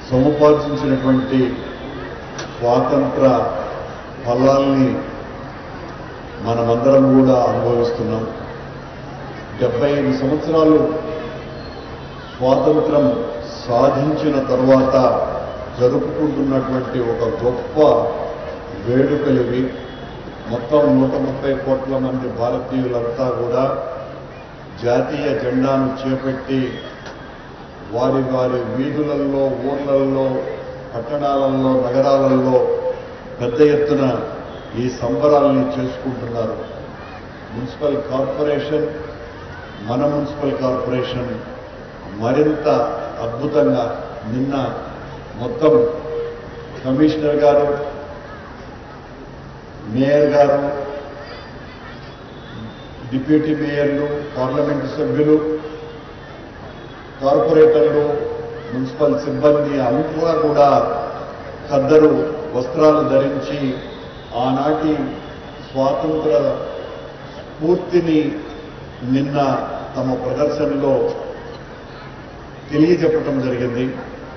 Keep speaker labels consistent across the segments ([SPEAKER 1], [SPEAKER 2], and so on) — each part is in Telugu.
[SPEAKER 1] సముపార్జించినటువంటి స్వాతంత్ర ఫలాల్ని మనమందరం కూడా అనుభవిస్తున్నాం డెబ్బై ఐదు సంవత్సరాలు స్వాతంత్రం సాధించిన తర్వాత జరుపుకుంటున్నటువంటి ఒక గొప్ప వేడుకలివి మొత్తం నూట ముప్పై కోట్ల మంది భారతీయులంతా కూడా జాతీయ జెండాను చేపట్టి వారి వారి వీధులలో ఊర్లలో పట్టణాలలో నగరాలలో పెద్ద ఎత్తున ఈ సంబరాల్ని చేసుకుంటున్నారు మున్సిపల్ కార్పొరేషన్ మన మున్సిపల్ కార్పొరేషన్ మరింత అద్భుతంగా నిన్న మొత్తం కమిషనర్ గారు మేయర్ గారు డిప్యూటీ మేయర్లు పార్లమెంటు సభ్యులు కార్పొరేటర్లు మున్సిపల్ సిబ్బంది అంతా కూడా ఖద్దరు వస్త్రాలు ధరించి ఆనాటి స్వాతంత్ర స్ఫూర్తిని నిన్న తమ ప్రదర్శనలో తెలియజెప్పటం జరిగింది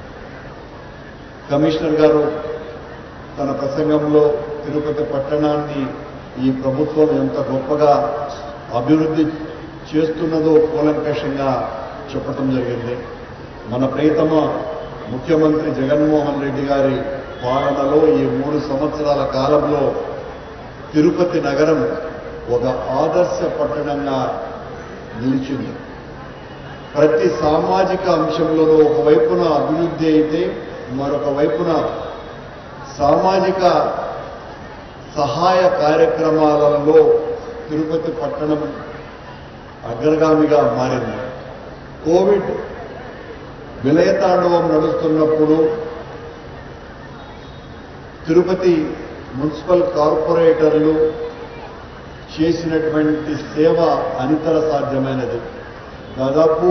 [SPEAKER 1] కమిషనర్ గారు తన ప్రసంగంలో తిరుపతి పట్టణాన్ని ఈ ప్రభుత్వం ఎంత గొప్పగా అభివృద్ధి చేస్తున్నదో కూలంకషంగా చెప్పటం జరిగింది మన ప్రియతమ ముఖ్యమంత్రి జగన్మోహన్ రెడ్డి గారి పాలనలో ఈ మూడు సంవత్సరాల కాలంలో తిరుపతి నగరం ఒక ఆదర్శ పట్టణంగా నిలిచింది ప్రతి సామాజిక అంశంలోనూ ఒకవైపున అభివృద్ధి అయితే మరొక వైపున సామాజిక సహాయ కార్యక్రమాలలో తిరుపతి పట్టణం అగ్రగామిగా మారింది కోవిడ్ విలయతాండవం నడుస్తున్నప్పుడు తిరుపతి మున్సిపల్ కార్పొరేటర్లు చేసినటువంటి సేవ అనితర సాధ్యమైనది దాదాపు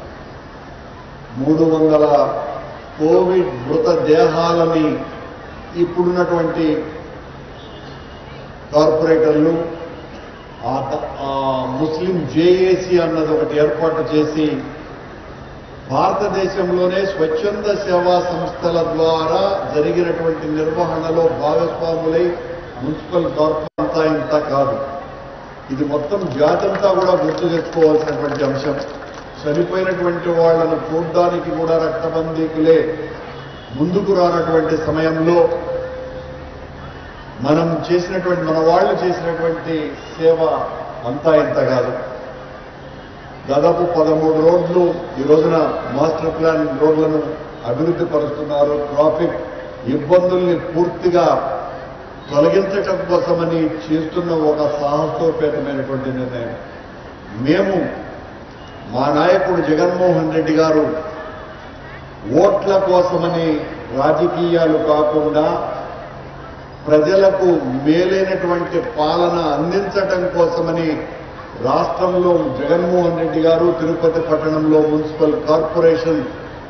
[SPEAKER 1] మూడు వందల కోవిడ్ మృతదేహాలని ఇప్పుడున్నటువంటి కార్పొరేటర్లు ఆ ద- ఆ ముస్లిం జేఏసీ అన్నది ఒకటి ఏర్పాటు చేసి భారతదేశంలోనే స్వచ్ఛంద సేవా సంస్థల ద్వారా జరిగినటువంటి నిర్వహణలో భాగస్వాములై మున్సిపల్ కార్పొరేషన్ అంతా ఇంత కాదు ఇది మొత్తం జాతంతా కూడా గుర్తు తెచ్చుకోవాల్సినటువంటి అంశం చనిపోయినటువంటి వాళ్ళను చూడ్డానికి కూడా రక్తబందీకులే ముందుకు రానటువంటి సమయంలో మనం చేసినటువంటి మన వాళ్ళు చేసినటువంటి సేవ అంతా ఇంత కాదు దాదాపు పదమూడు రోడ్లు ఈ రోజున మాస్టర్ ప్లాన్ రోడ్లను అభివృద్ధి పరుస్తున్నారు ట్రాఫిక్ ఇబ్బందుల్ని పూర్తిగా తొలగించటం కోసమని చేస్తున్న ఒక సాహసోపేతమైనటువంటి నిర్ణయం మేము మా నాయకుడు జగన్మోహన్ రెడ్డి గారు ఓట్ల కోసమని రాజకీయాలు కాకుండా ప్రజలకు మేలైనటువంటి పాలన అందించటం కోసమని రాష్ట్రంలో జగన్మోహన్ రెడ్డి గారు తిరుపతి పట్టణంలో మున్సిపల్ కార్పొరేషన్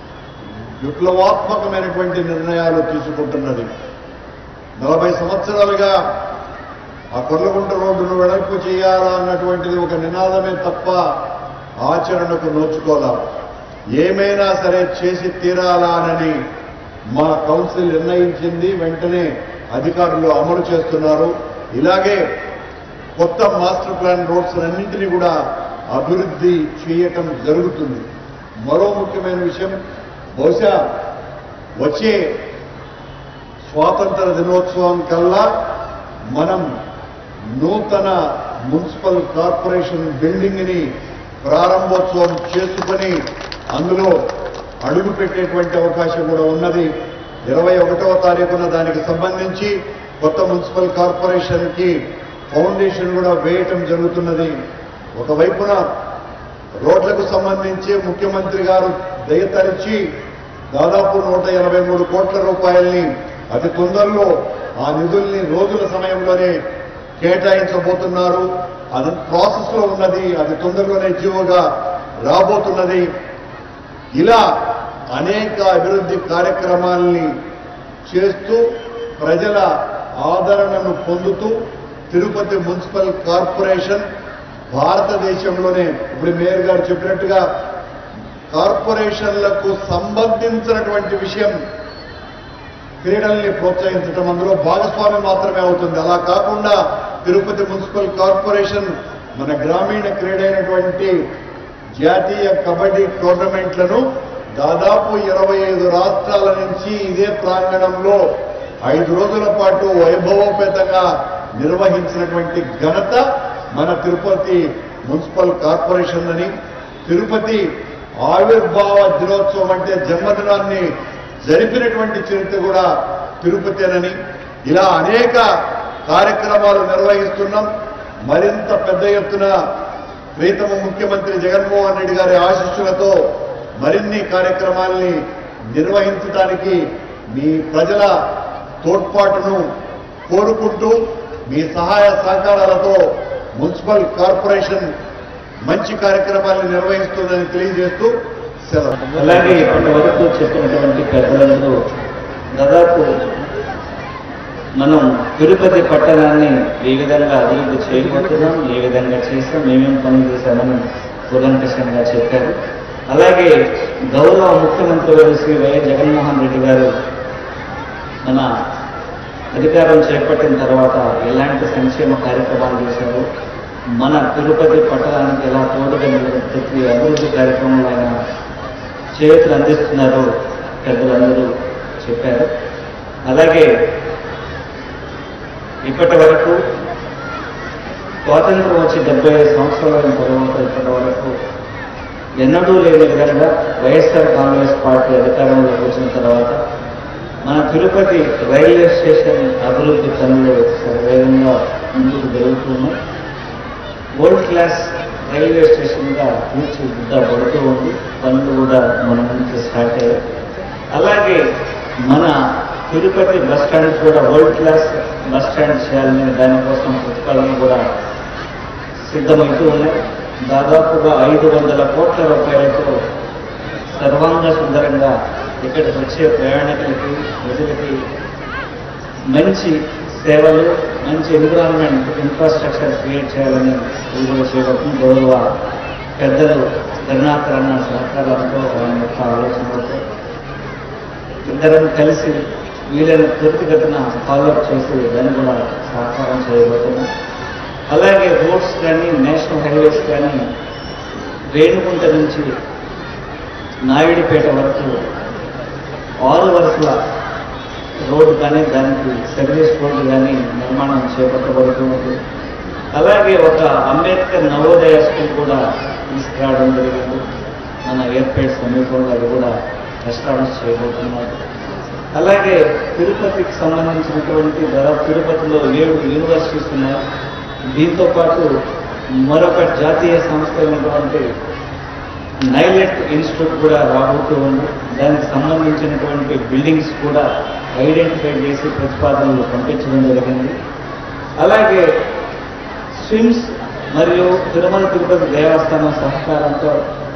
[SPEAKER 1] విప్లవాత్మకమైనటువంటి నిర్ణయాలు తీసుకుంటున్నది నలభై సంవత్సరాలుగా ఆ కొర్లగుంట రోడ్డును వెడల్పు చేయాలా అన్నటువంటిది ఒక నినాదమే తప్ప ఆచరణకు నోచుకోలా ఏమైనా సరే చేసి తీరాలా అని మా కౌన్సిల్ నిర్ణయించింది వెంటనే అధికారులు అమలు చేస్తున్నారు ఇలాగే కొత్త మాస్టర్ ప్లాన్ రోడ్స్ అన్నింటినీ కూడా అభివృద్ధి చేయటం జరుగుతుంది మరో ముఖ్యమైన విషయం బహుశా వచ్చే స్వాతంత్ర దినోత్సవం కల్లా మనం నూతన మున్సిపల్ కార్పొరేషన్ బిల్డింగ్ ని ప్రారంభోత్సవం చేసుకొని అందులో అడుగు పెట్టేటువంటి అవకాశం కూడా ఉన్నది ఇరవై ఒకటవ తారీఖున దానికి సంబంధించి కొత్త మున్సిపల్ కార్పొరేషన్ కి ఫౌండేషన్ కూడా వేయటం జరుగుతున్నది ఒకవైపున రోడ్లకు సంబంధించి ముఖ్యమంత్రి గారు దయతరిచి దాదాపు నూట ఎనభై మూడు కోట్ల రూపాయల్ని అతి తొందరలో ఆ నిధుల్ని రోజుల సమయంలోనే కేటాయించబోతున్నారు అది ప్రాసెస్ లో ఉన్నది అది తొందరలోనే జీవోగా రాబోతున్నది ఇలా అనేక అభివృద్ధి కార్యక్రమాల్ని చేస్తూ ప్రజల ఆదరణను పొందుతూ తిరుపతి మున్సిపల్ కార్పొరేషన్ భారతదేశంలోనే ఇప్పుడు మేయర్ గారు చెప్పినట్టుగా కార్పొరేషన్లకు సంబంధించినటువంటి విషయం క్రీడల్ని ప్రోత్సహించడం అందులో భాగస్వామి మాత్రమే అవుతుంది అలా కాకుండా తిరుపతి మున్సిపల్ కార్పొరేషన్ మన గ్రామీణ క్రీడ అయినటువంటి జాతీయ కబడ్డీ టోర్నమెంట్లను దాదాపు ఇరవై ఐదు రాష్ట్రాల నుంచి ఇదే ప్రాంగణంలో ఐదు రోజుల పాటు వైభవోపేతంగా నిర్వహించినటువంటి ఘనత మన తిరుపతి మున్సిపల్ కార్పొరేషన్ అని తిరుపతి ఆవిర్భావ దినోత్సవం అంటే జన్మదినాన్ని జరిపినటువంటి చరిత్ర కూడా తిరుపతేనని ఇలా అనేక కార్యక్రమాలు నిర్వహిస్తున్నాం మరింత పెద్ద ఎత్తున ప్రీతమ ముఖ్యమంత్రి జగన్మోహన్ రెడ్డి గారి ఆశీస్సులతో మరిన్ని కార్యక్రమాల్ని నిర్వహించడానికి మీ ప్రజల తోడ్పాటును కోరుకుంటూ మీ సహాయ సహకారాలతో మున్సిపల్ కార్పొరేషన్ మంచి కార్యక్రమాలను నిర్వహిస్తుందని తెలియజేస్తూ సెలవు
[SPEAKER 2] అలాగే ఇప్పటి వరకు చెప్పినటువంటి పెద్దలందరూ దాదాపు మనం తిరుపతి పట్టణాన్ని ఏ విధంగా అభివృద్ధి చేయబోతున్నాం ఏ విధంగా చేస్తాం ఏమేం పనులు చేశామని కూలంకషంగా చెప్పారు అలాగే గౌరవ ముఖ్యమంత్రి గారు శ్రీ వైఎస్ జగన్మోహన్ రెడ్డి గారు మన అధికారం చేపట్టిన తర్వాత ఎలాంటి సంక్షేమ కార్యక్రమాలు చేశారు మన తిరుపతి పట్టణానికి ఎలా తోడుగా నిలిచిన ప్రతి అభివృద్ధి కార్యక్రమంలో ఆయన చేతులు అందిస్తున్నారో పెద్దలందరూ చెప్పారు అలాగే ఇప్పటి వరకు స్వాతంత్రం వచ్చి డెబ్బై ఐదు సంవత్సరాలైన తర్వాత ఇప్పటి వరకు ఎన్నడూ లేని విధంగా వైఎస్ఆర్ కాంగ్రెస్ పార్టీ అధికారంలోకి వచ్చిన తర్వాత మన తిరుపతి రైల్వే స్టేషన్ అభివృద్ధి పనులు వేగంగా ముందుకు జరుగుతున్నాయి వరల్డ్ క్లాస్ రైల్వే స్టేషన్గా తీర్చిదిద్దబడుతూ ఉంది పనులు కూడా మన నుంచి స్టార్ట్ అయ్యాయి అలాగే మన తిరుపతి బస్ స్టాండ్ కూడా వరల్డ్ క్లాస్ బస్ స్టాండ్ చేయాలని దానికోసం ప్రతిపాదన కూడా సిద్ధమవుతూ ఉన్నాయి దాదాపుగా ఐదు వందల కోట్ల రూపాయలతో సర్వాంగ సుందరంగా ఇక్కడికి వచ్చే ప్రయాణికులకి ప్రజలకి మంచి సేవలు మంచి ఎన్విరాన్మెంట్ ఇన్ఫ్రాస్ట్రక్చర్ క్రియేట్ చేయాలని వీళ్ళు చేయబడుతుంది గౌరవ పెద్దలు కరుణాకరణ సహకారంతో ఆయన యొక్క ఆలోచనలతో ఇద్దరం కలిసి వీళ్ళని త్వరితగతిన ఫాలోఅప్ చేసి దాన్ని కూడా సహకారం చేయబోతున్నాం అలాగే రోడ్స్ కానీ నేషనల్ హైవేస్ కానీ రేణుగుంట నుంచి నాయుడుపేట వరకు ఆరు వరుసల రోడ్డు కానీ దానికి సర్వీస్ రోడ్డు కానీ నిర్మాణం చేపట్టబడుతుంది అలాగే ఒక అంబేద్కర్ నవోదయ స్కూల్ కూడా తీసుకురావడం జరిగింది మన ఏర్పేట సమీపంలో అది కూడా ఎస్టాబ్లిష్ చేయబోతున్నారు అలాగే తిరుపతికి సంబంధించినటువంటి దాదాపు తిరుపతిలో ఏడు యూనివర్సిటీస్ ఉన్నాయి దీంతో పాటు మరొక జాతీయ సంస్థ అయినటువంటి నైలెట్ ఇన్స్టిట్యూట్ కూడా రాబోతూ ఉంది దానికి సంబంధించినటువంటి బిల్డింగ్స్ కూడా ఐడెంటిఫై చేసి ప్రతిపాదనలు పంపించడం జరిగింది అలాగే స్విమ్స్ మరియు తిరుమల తిరుపతి దేవస్థానం సహకారంతో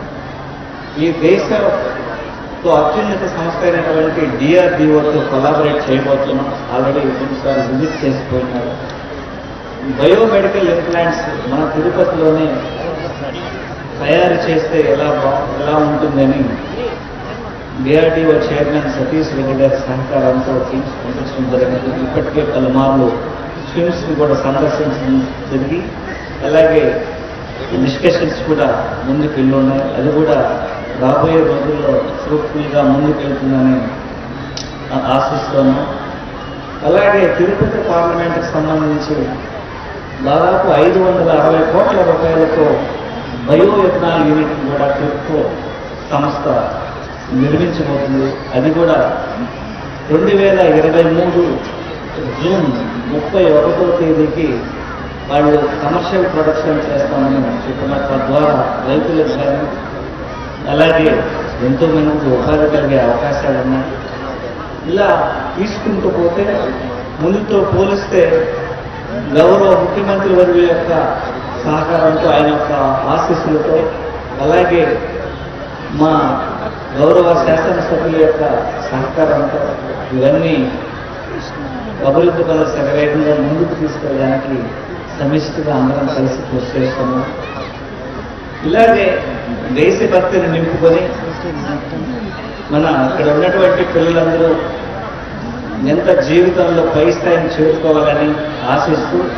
[SPEAKER 2] ఈ దేశంలో అత్యున్నత సంస్థ అయినటువంటి డిఆర్డిఓతో కొలాబరేట్ చేయబోతున్నాం ఆల్రెడీ కొన్నిసార్లు విజిట్ చేసిపోయినారు బయోమెడికల్ ఇంప్లాంట్స్ మన తిరుపతిలోనే తయారు చేస్తే ఎలా బా ఎలా ఉంటుందని డిఆర్డిఓ చైర్మన్ సతీష్ రెడ్డి గారి సహకారంతో టీమ్స్ పంపించడం జరిగింది ఇప్పటికే పలుమార్లు స్విమ్స్ని కూడా సందర్శించడం జరిగి అలాగే డిస్కషన్స్ కూడా ముందుకు వెళ్ళి ఉన్నాయి అది కూడా రాబోయే రోజుల్లో ఫ్రూట్ఫుల్గా ముందుకు వెళ్తుందని ఆ- ఆశిస్తున్నాం అలాగే తిరుపతి పార్లమెంట్కి సంబంధించి దాదాపు ఐదు వందల అరవై కోట్ల రూపాయలతో బయో ఎథనాల్ యూనిట్ కూడా క్రిప్కో సంస్థ నిర్మించబోతుంది అది కూడా రెండు వేల ఇరవై మూడు జూన్ ముప్పై ఒకటో తేదీకి వాళ్ళు కమర్షియల్ ప్రొడక్షన్ చేస్తామని చెప్పిన తద్వారా రైతులకు కానీ అలాగే ఎంతో మందికి ఉపాధి కలిగే అవకాశాలు ఉన్నాయి ఇలా తీసుకుంటూ పోతే ముందుతో పోలిస్తే గౌరవ ముఖ్యమంత్రి వర్గ యొక్క సహకారంతో ఆయన యొక్క ఆశీస్సులతో అలాగే మా గౌరవ శాసనసభ్యుల యొక్క సహకారంతో ఇవన్నీ అభివృద్ధి పనులు శరవేగంగా ముందుకు తీసుకెళ్ళడానికి సమిష్టిగా అందరం కలిసి కృషి చేస్తున్నాం ఇలాగే దేశభక్తిని నింపుకొని మన అక్కడ ఉన్నటువంటి పిల్లలందరూ ఎంత జీవితంలో పై స్థాయిని చేరుకోవాలని ఆశిస్తూ